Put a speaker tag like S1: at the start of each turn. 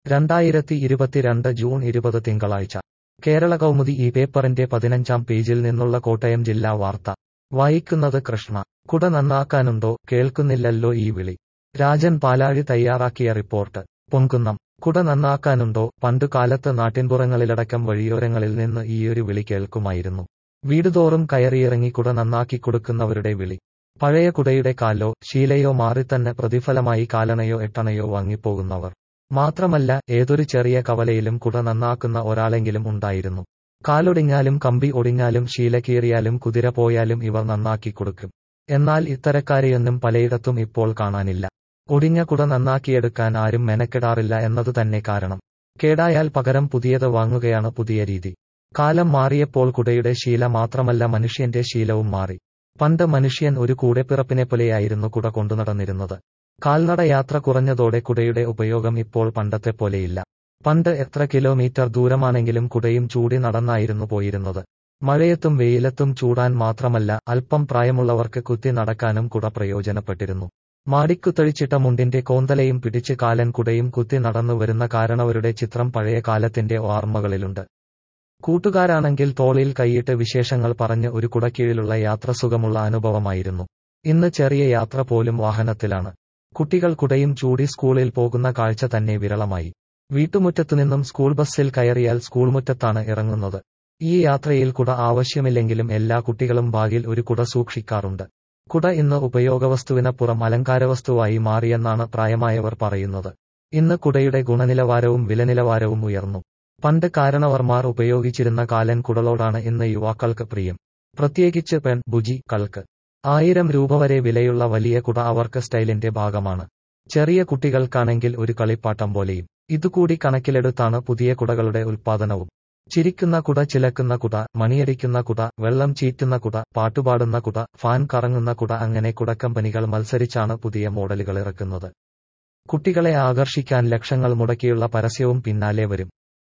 S1: രണ്ടായിരത്തി ഇരുപത്തിരണ്ട് ജൂൺ ഇരുപത് തിങ്കളാഴ്ച കേരള കൗമുദി ഈ പേപ്പറിന്റെ പതിനഞ്ചാം പേജിൽ നിന്നുള്ള കോട്ടയം ജില്ലാ വാർത്ത വായിക്കുന്നത് കൃഷ്ണ കുട നന്നാക്കാനുണ്ടോ കേൾക്കുന്നില്ലല്ലോ ഈ വിളി രാജൻ പാലാഴി തയ്യാറാക്കിയ റിപ്പോർട്ട് പൊങ്കുന്നം കുട നന്നാക്കാനുണ്ടോ പണ്ടു കാലത്ത് നാട്ടിൻപുറങ്ങളിലടക്കം വഴിയോരങ്ങളിൽ നിന്ന് ഈയൊരു വിളി കേൾക്കുമായിരുന്നു വീടുതോറും കയറിയിറങ്ങി കുട നന്നാക്കി കൊടുക്കുന്നവരുടെ വിളി പഴയ കുടയുടെ കാലോ ശീലയോ മാറിത്തന്നെ പ്രതിഫലമായി കാലണയോ എട്ടണയോ വാങ്ങിപ്പോകുന്നവർ മാത്രമല്ല ഏതൊരു ചെറിയ കവലയിലും കുട നന്നാക്കുന്ന ഒരാളെങ്കിലും ഉണ്ടായിരുന്നു കാലൊടിഞ്ഞാലും കമ്പി ഒടിഞ്ഞാലും ശീല കീറിയാലും കുതിര പോയാലും ഇവർ നന്നാക്കി കൊടുക്കും എന്നാൽ ഇത്തരക്കാരെയൊന്നും പലയിടത്തും ഇപ്പോൾ കാണാനില്ല ഒടിഞ്ഞ കുട നന്നാക്കിയെടുക്കാൻ ആരും മെനക്കെടാറില്ല എന്നതു തന്നെ കാരണം കേടായാൽ പകരം പുതിയത് വാങ്ങുകയാണ് പുതിയ രീതി കാലം മാറിയപ്പോൾ കുടയുടെ ശീല മാത്രമല്ല മനുഷ്യന്റെ ശീലവും മാറി പണ്ട് മനുഷ്യൻ ഒരു കൂടെപ്പിറപ്പിനെ പോലെയായിരുന്നു കുട കൊണ്ടുനടന്നിരുന്നത് കാൽനട യാത്ര കുറഞ്ഞതോടെ കുടയുടെ ഉപയോഗം ഇപ്പോൾ പണ്ടത്തെ പോലെയില്ല പണ്ട് എത്ര കിലോമീറ്റർ ദൂരമാണെങ്കിലും കുടയും ചൂടി നടന്നായിരുന്നു പോയിരുന്നത് മഴയത്തും വെയിലത്തും ചൂടാൻ മാത്രമല്ല അല്പം പ്രായമുള്ളവർക്ക് കുത്തി നടക്കാനും കുട പ്രയോജനപ്പെട്ടിരുന്നു മാടിക്കുത്തഴിച്ചിട്ട മുണ്ടിന്റെ കോന്തലയും പിടിച്ച് കാലൻ കുടയും കുത്തി നടന്നു വരുന്ന കാരണവരുടെ ചിത്രം പഴയ കാലത്തിന്റെ ഓർമ്മകളിലുണ്ട് കൂട്ടുകാരാണെങ്കിൽ തോളിൽ കൈയിട്ട് വിശേഷങ്ങൾ പറഞ്ഞ് ഒരു കുടക്കീഴിലുള്ള യാത്ര സുഖമുള്ള അനുഭവമായിരുന്നു ഇന്ന് ചെറിയ യാത്ര പോലും വാഹനത്തിലാണ് കുട്ടികൾ കുടയും ചൂടി സ്കൂളിൽ പോകുന്ന കാഴ്ച തന്നെ വിരളമായി വീട്ടുമുറ്റത്തുനിന്നും സ്കൂൾ ബസ്സിൽ കയറിയാൽ സ്കൂൾ മുറ്റത്താണ് ഇറങ്ങുന്നത് ഈ യാത്രയിൽ കുട ആവശ്യമില്ലെങ്കിലും എല്ലാ കുട്ടികളും ബാഗിൽ ഒരു കുട സൂക്ഷിക്കാറുണ്ട് കുട ഇന്ന് ഉപയോഗവസ്തുവിനപ്പുറം അലങ്കാരവസ്തുവായി മാറിയെന്നാണ് പ്രായമായവർ പറയുന്നത് ഇന്ന് കുടയുടെ ഗുണനിലവാരവും വിലനിലവാരവും ഉയർന്നു പണ്ട് കാരണവർമാർ ഉപയോഗിച്ചിരുന്ന കാലൻ കുടലോടാണ് ഇന്ന് യുവാക്കൾക്ക് പ്രിയം പ്രത്യേകിച്ച് പെൺ ബുജി കൾക്ക് ആയിരം രൂപ വരെ വിലയുള്ള വലിയ കുട അവർക്ക് സ്റ്റൈലിന്റെ ഭാഗമാണ് ചെറിയ കുട്ടികൾക്കാണെങ്കിൽ ഒരു കളിപ്പാട്ടം പോലെയും ഇതുകൂടി കണക്കിലെടുത്താണ് പുതിയ കുടകളുടെ ഉൽപ്പാദനവും ചിരിക്കുന്ന കുട ചിലക്കുന്ന കുട മണിയടിക്കുന്ന കുട വെള്ളം ചീറ്റുന്ന കുട പാട്ടുപാടുന്ന കുട ഫാൻ കറങ്ങുന്ന കുട അങ്ങനെ കുടക്കമ്പനികൾ മത്സരിച്ചാണ് പുതിയ മോഡലുകൾ ഇറക്കുന്നത് കുട്ടികളെ ആകർഷിക്കാൻ ലക്ഷങ്ങൾ മുടക്കിയുള്ള പരസ്യവും പിന്നാലെ വരും